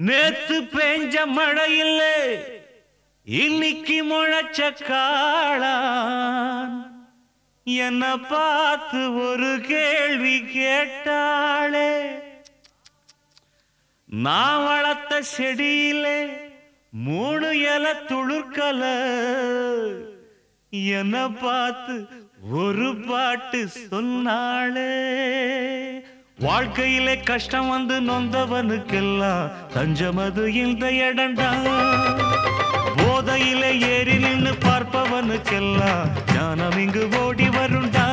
நேத்து பெஞ்ச மழை இல்லை இன்னைக்கு முளைச்ச காளான் என்ன பார்த்து ஒரு கேள்வி கேட்டாளே நான் வளர்த்த செடியிலே மூணு இலை துளுர்க்கல என்ன பார்த்து ஒரு பாட்டு சொன்னாளே வாழ்க்கையிலே கஷ்டம் வந்து நொந்தவனுக்கெல்லாம் தஞ்சமது இந்த இடண்டா போதையிலே ஏறி நின்னு பார்ப்பவனுக்கெல்லாம் ஞானம் இங்கு ஓடி வருண்டா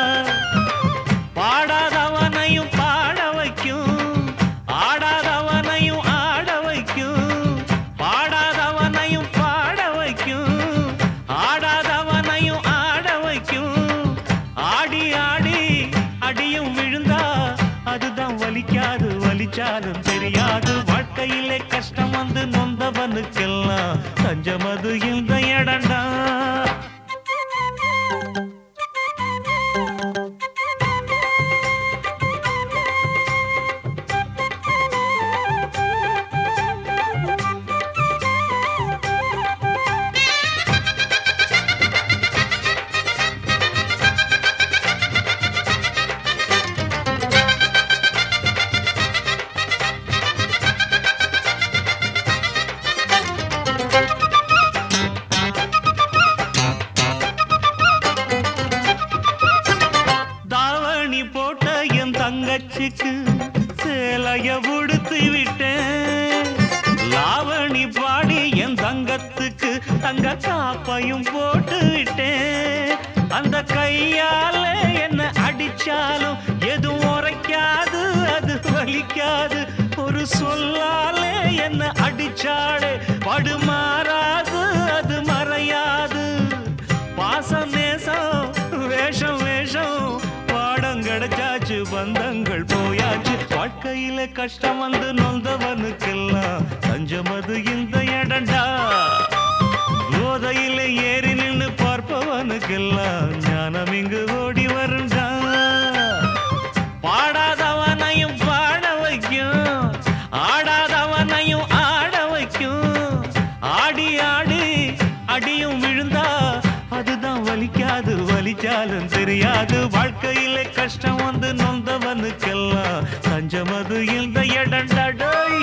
பாடாதவனையும் பாட வைக்கும் ஆடாதவனையும் ஆட வைக்கும் பாடாதவனையும் பாட வைக்கும் ஆடாதவனையும் ஆட வைக்கும் ஆடி ஆடி அடியும் விழுந்தா அதுதான் வலிக்காது வலிச்சாலும் தெரியாது வாழ்க்கையிலே கஷ்டம் வந்து நொந்தவனுக்கெல்லாம் தஞ்சமது இந்த இடண்டா தாவணி போட்ட என் தங்கச்சிக்கு சேலைய உடுத்து விட்டேன் லாவணி பாடி என் தங்கத்துக்கு தங்க காப்பையும் போட்டு விட்டேன் அந்த கையால என்ன அடிச்சாலும் எதுவும் உரைக்காது அது வலிக்காது ஒரு சொல்லாலே என்ன அடிச்சாலே படுமாறாது அது மறையாது பாசம் நேசம் வேஷம் வேஷம் பாடம் கிடைச்சாச்சு பந்தங்கள் போயாச்சு வாழ்க்கையில கஷ்டம் வந்து நொந்தவனுக்கெல்லாம் தஞ்சமது இந்த இடண்டா போதையில ஏறி நின்னு பார்ப்பவனுக்கெல்லாம் ஞானம் இங்கு ஓடி வருண்டா பாடாதவனையும் பாட வைக்கும் ஆடாதவனையும் ஆட வைக்கும் ஆடி ஆடி அடியும் விழுந்தா அதுதான் வலிக்காது வலிச்சாலும் தெரியாது வாழ்க்கையிலே கஷ்டம் வந்து நொந்தவனுக்கெல்லாம் தஞ்சமது இந்த இடண்டடோய்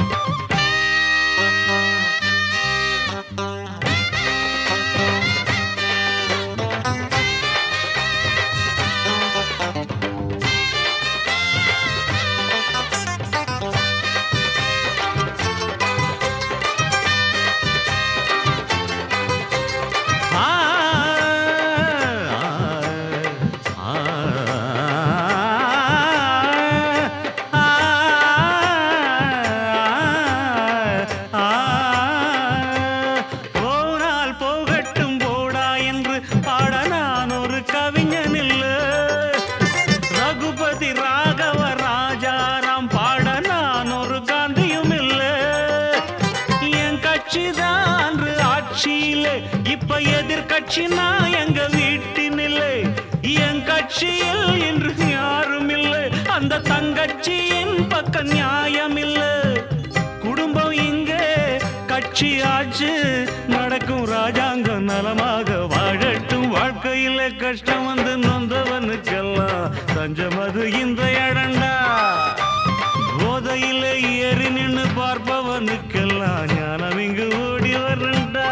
ஆ ஆ போனால் போகட்டும் போடா என்று பாட நான் ஒரு கவிஞன் இல்லை ரகுபதி ராகவ ராஜாராம் பாட நான் ஒரு காந்தியும் இல்லை என் கட்சி தான் ஆட்சியிலே இப்ப எதிர்கட்சி நான் எங்க வீட்டினில்லை என் கட்சியில் இன்று யாரும் இல்லை அந்த தங்கட்சியின் பக்கம் நியாயம் இல்லை குடும்பம் இங்கே கட்சி ஆச்சு நடக்கும் ராஜாங்கம் நலமாக வாழட்டும் வாழ்க்கையில கஷ்டம் வந்து நொந்தவனுக்கெல்லாம் தஞ்சமது இந்த இடண்டா போதையில ஏறி நின்னு பார்ப்பவனுக்கெல்லாம் ஞானம் இங்கு ஓடி வரண்டா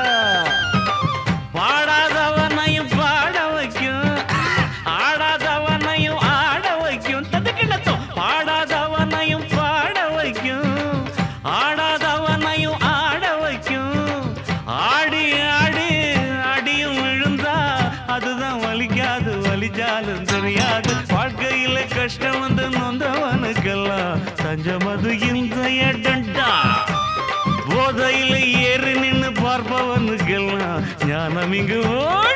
பாடாதவனையும் பாட வைக்கும் ஆடாதவனையும் ஆட வைக்கும் ததுக்கிடத்தும் பாடாதவனையும் பாட வைக்கும் ஆடாதவனையும் ஆட வைக்கும் ஆடி ஆடி அடியும் விழுந்தா அதுதான் வலிக்காது வலிச்சாலும் தெரியாது வாழ்க்கையில கஷ்டம் வந்து நொந்தவனுக்கெல்லாம் தஞ்சமது இந்த இடண்டா போதையில ஏறி நின்னு பார்ப்பவனுக்கெல்லாம் ஞானம் இங்கு ஓ